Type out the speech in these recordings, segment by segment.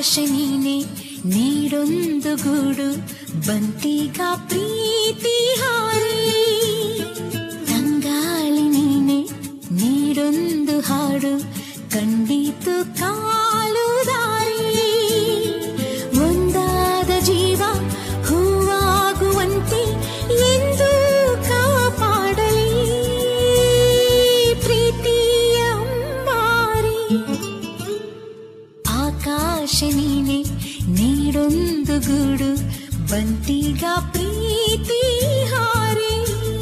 ಆಕಾಶ ನೀನೆ ನೀಡೊಂದು ಗೂಡು ಬಂತೀಗ ಪ್ರೀತಿ ಹಾರಿ ತಂಗಾಳಿ ನೀನೆ ನೀಡೊಂದು ಹಾಡು ಕಂಡಿತು ಕಾಲು ದಾರಿ ಒಂದಾದ ಜೀವ ಹೂವಾಗುವಂತೆ ಎಂದು ಕಾಪಾಡಲಿ ಪ್ರೀತಿಯ ಅಂಬಾರಿ ಆಕಾಶ ನೀನೆ ನೀಡೊಂದು ಗೂಡು ಬಂತೀಗ ಪ್ರೀತಿ ಹಾರಿ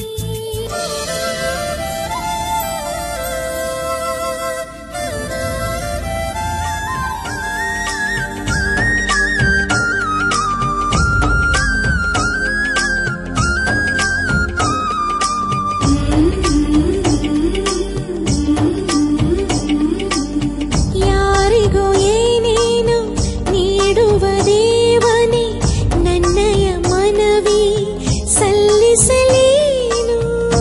ಯಾರಿಗೂ ಏನೇನು ನೀಡುವ ದೇವನೇ ನನ್ನಯ ಮನವಿ ಸಲ್ಲಿಸಲೇನು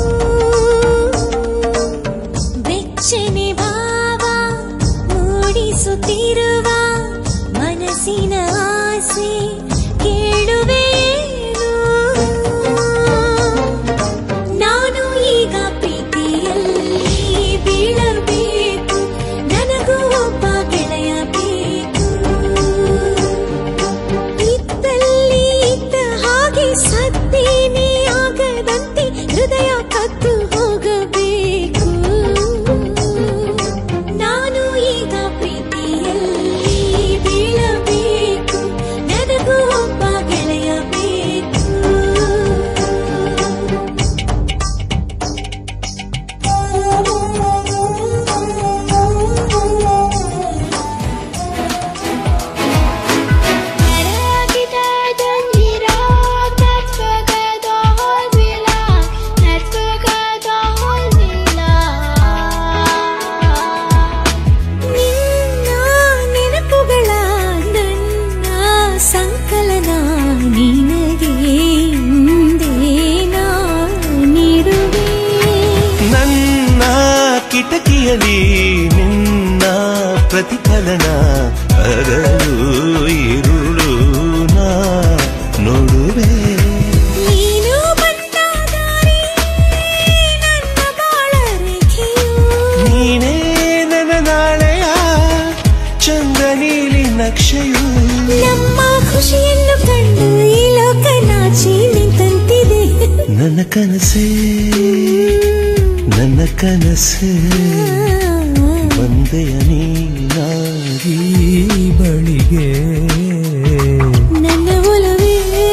ಬೆಚ್ಚನೆ ಭಾವ ಮೂಡಿಸುತ್ತಿರುವ ಮನಸ್ಸಿನ ಆಸೆ ಕೇಳುವೇನು ನಾನು ಈಗ ಪ್ರೀತಿಯಲ್ಲಿ ಬೀಳಬೇಕು ನನಗೂ ಒಬ್ಬ ಗೆಳೆಯ ಬೇಕು ಇದ್ದಲ್ಲಿ ಇದ್ದ ಹಾಗೆ ಸತ್ತೇನೆ ಆಗದಂತೆ ಹೃದಯ ಕತ್ತು ಹೋಗಬೇಕು ನಾನು ಈಗ ಪ್ರೀತಿಯಲ್ಲಿ ಬೀಳಬೇಕು ನನಗೂ ಒಬ್ಬ ಗೆಳೆಯ ಬೇಕು ನಿನ್ನ ನೆನಪುಗಳ ನನ್ನ ಸಂಕಲನ ನಿನಗೆ ಇಂದೇನಾ ನೀಡುವೆ ನನ್ನ ಕಿಟಕಿಯಲ್ಲಿ ನಿನ್ನ ಪ್ರತಿಫಲನ ಹಗಲು ಇರುಳು ನಾ ನೋಡುವೆ ನೀನು ಬಂದ ದಾರಿ ನನ್ನ ಬಾಳ ರೇಖೆಯು ನೀನೇ ನನ್ನ ನಾಳೆಯ ಚಂದ ನೀಲಿ ನಕ್ಷೆಯು ನಮ್ಮ ಖುಷಿಯನ್ನು ಕಂಡು ಈ ಲೋಕ ನಾಚಿ ನಿಂತಂತಿದೆ ನನ್ನ ಕನಸೇ ನನ್ನ ಕನಸೇ ಬಂದೆಯ ನೀನಾಗಿ ಬಳಿಗೆ ನನ್ನ ಒಲವೇ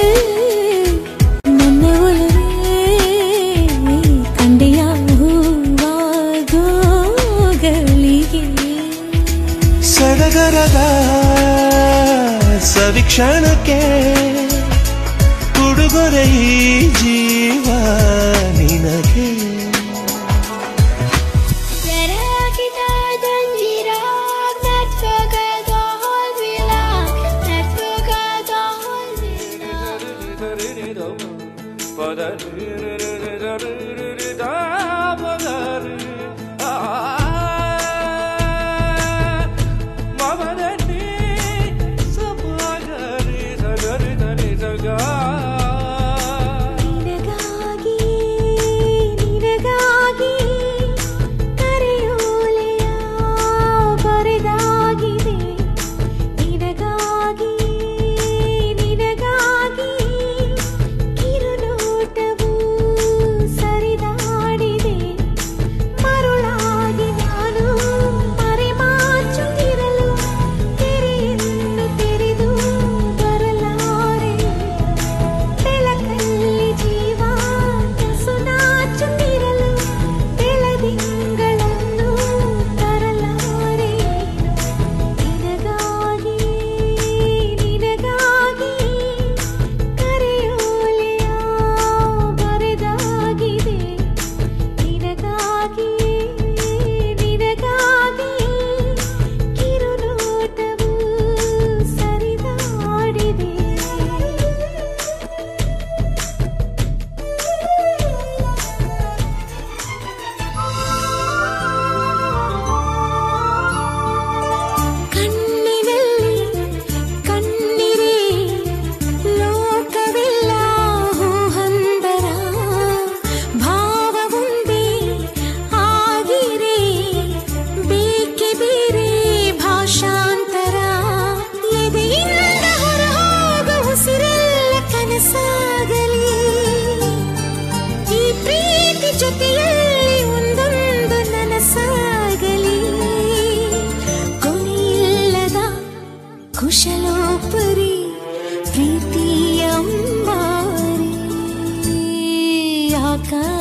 ನನ್ನ ಒಲವೇ ಕಂಡೆಯ ಹೂವಾಗೋಗಳಿಗೆ ಸಡಗರದ ಸವಿಕ್ಷಣಕ್ಕೆ ಉಡುಗೊರೆ ಈ ಜೀವ ನಿನಗೆ ನೀನೇ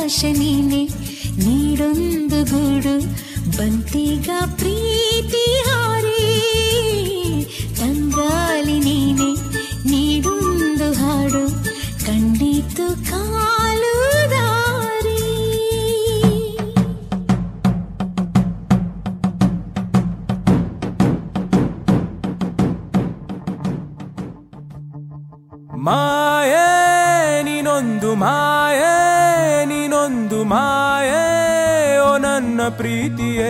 ಆಕಾಶ ನೀನೆ ನೀಡೊಂದು ಗೂಡು ಬಂತೀಗ ಪ್ರೀತಿ ಹಾರಿ ತಂಗಾಲಿ ನೀನೆ ನೀಡೊಂದು ಹಾಡು ಕಂಡಿತು ಕಾಲು ದಾರಿ ಮಾಯೆ ನೀನೊಂದು ಮಾಯೆ ನೀನೊಂದು ಮಾಯೆ ಓ ನನ್ನ ಪ್ರೀತಿಯೇ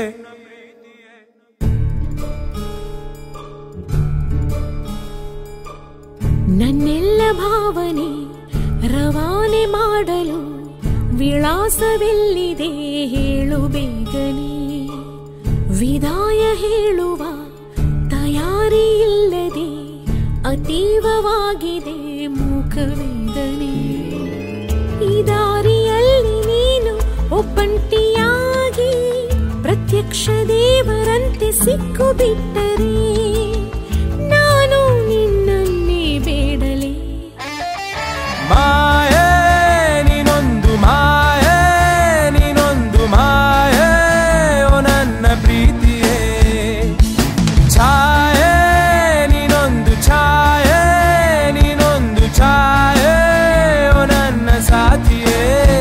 ನನ್ನೆಲ್ಲ ಭಾವನೆ ರವಾನೆ ಮಾಡಲು ವಿಳಾಸವೆಲ್ಲಿದೆ ಹೇಳು ಬೇಗನೆ ವಿದಾಯ ಹೇಳುವ ತಯಾರಿ ಇಲ್ಲದೆ ಅತೀವವಾಗಿದೆ ಮುಖವೇದನೆ ಈ ದಾರಿಯಲ್ಲಿ ನೀನು ಒಬ್ಬಂಟಿಯಾಗಿ ಪ್ರತ್ಯಕ್ಷ ದೇವರಂತೆ ಸಿಕ್ಕು ಬಿಟ್ಟರೆ ನಾನು ನಿನ್ನನ್ನೇ ಬೇಡಲೇ ಮಾಯೆ ನೀನೊಂದು ಮಾಯೆ ನೀನೊಂದು ಮಾಯೆ ಓ ನನ್ನ ಪ್ರೀತಿಯೇ ಛಾಯೆ ನೀನೊಂದು ಛಾಯೆ ನೀನೊಂದು ಛಾಯೆ ಓ ನನ್ನ ಸಾಥಿಯೇ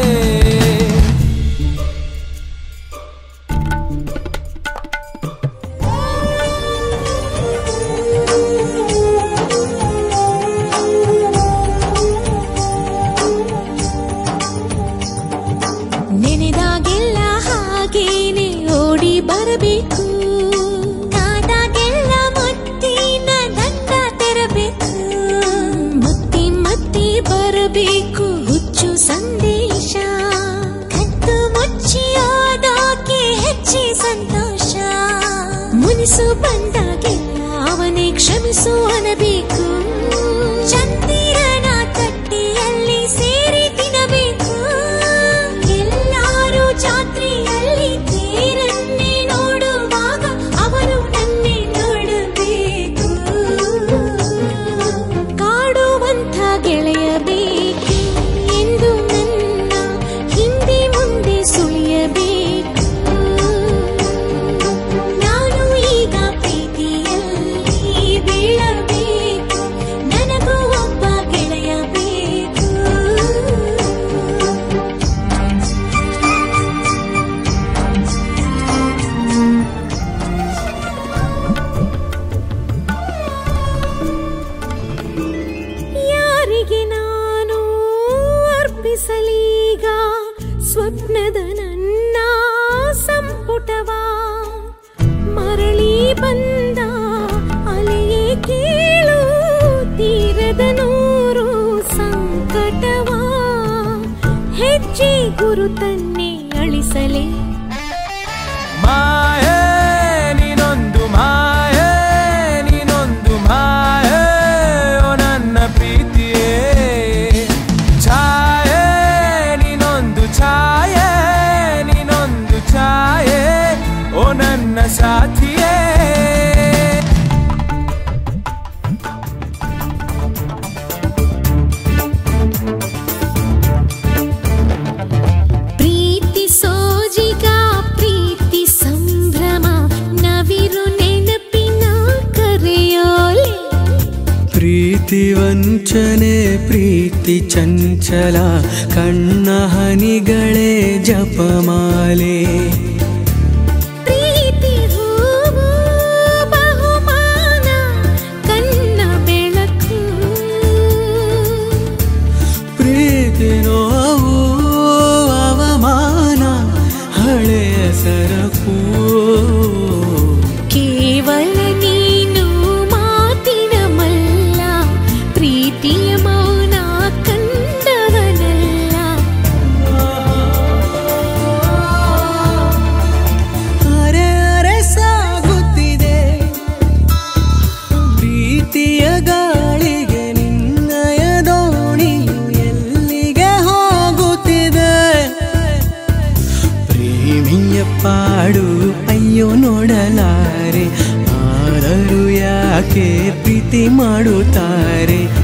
ನೆನೆದಾಗೆಲ್ಲ ಹಾಗೇನೆ ಓಡಿ ಬರಬೇಕು ಕಾದಾಗೆಲ್ಲ ಮುತ್ತಿನ ದಂಡ ತೆರಬೇಕು ಮುತ್ತಿ ಮತ್ತಿ ಬರಬೇಕು ಹುಚ್ಚು ಸಂದೇಶ ಕತ್ತು ಮುಚ್ಚಿ ಓದೋಕೆ ಹೆಚ್ಚಿ ಸಂತೋಷ ಮುನಿಸು ಬಂದಾಗೆಲ್ಲ ಅವನೇ ಕ್ಷಮಿಸು ಅನ್ನಬೇಕು ಚಂದಿರನ ತಟ್ಟಿಯಲ್ಲಿ ಸೇರಿ ತಿನ್ನಬೇಕು ಎಲ್ಲಾರು ಜಾತ್ರೆಯಲ್ಲಿ ತೇರನ್ನೇ ನೋಡುವಾಗ ಅವರು ನನ್ನೇ ನೋಡಬೇಕು ಕಾಡುವಂಥ ಗೆಳೆಯ ಬೇಕು ಎಂದು ನನ್ನ ಹಿಂದೆ ಮುಂದೆ ಸುಳಿಯಬೇಕು ನಾನು ಈಗ ಪ್ರೀತಿಯಲ್ಲಿ ಬೀಳಬೇಕು ನನಗೂ ಒಬ್ಬ ಗೆಳೆಯ ಬೇಕು ಯಾರಿಗೆ ನಾನು ಅರ್ಪಿಸಲೀಗ ಸ್ವಪ್ನದ ನನ್ನ ಸಂಪುಟವಾ ಮರಳಿ ಬಂದ ಅಲೆಯೇ ಕೇಳು ತೀರದ ನೂರು ಸಂಕಟವಾ ಹೆಜ್ಜೆ ಗುರುತನ್ನೇ ಅಳಿಸಲೇ ಮಾಯೆ ನೀನೊಂದು ಮಾಯೆ ನೀನೊಂದು ಮಾಯೆ ಓ ನನ್ನ ಪ್ರೀತಿಯೇ ಛಾಯೆ ನೀನೊಂದು ಛಾಯೆ ನೀನೊಂದು ಛಾಯೆ ಓ ನನ್ನ ಸಾಥಿಯೇ ಪ್ರೀತಿ ಸೋಜಿಗ ಪ್ರೀತಿ ಸಂಭ್ರಮ ನವಿರು ನೆನಪಿನ ಕರೆಯೋಲೆ ಪ್ರೀತಿ ವಂಚನೆ ಪ್ರೀತಿ ಚಂಚಲ ಕಣ್ಣ ಹನಿಗಳೇ ಜಪಮಾಲೆ ಪ್ರೀತಿ ಹೂವು ಬಹುಮಾನ ಕಣ್ಣ ಬೆಳಕು ಪ್ರೀತಿ ನೋವು ಅವಮಾನ ಹಳೆಯ ಸರಕು ಕೇವಲ ನೀನು ಮಾತಿನ ಮಲ್ಲ ಪ್ರೀತಿಯ ಮೌನ ಕಂಡವನಲ್ಲ ಅರೆ ಅರೆ ಸಾಗುತ್ತಿದೆ ಪ್ರೀತಿಯ ಗಾಳಿಗೆ ನಿನ್ನಯ ದೋಣಿಯು ಎಲ್ಲಿಗೆ ಹೋಗುತ್ತಿದೆ ಪ್ರೇಮಿಯ ಪಾಡು ಅಯ್ಯೋ ನೋಡಲಾರೆ ಆದರೂ ಯಾಕೆ ಪ್ರೀತಿ ಮಾಡುತ್ತಾರೆ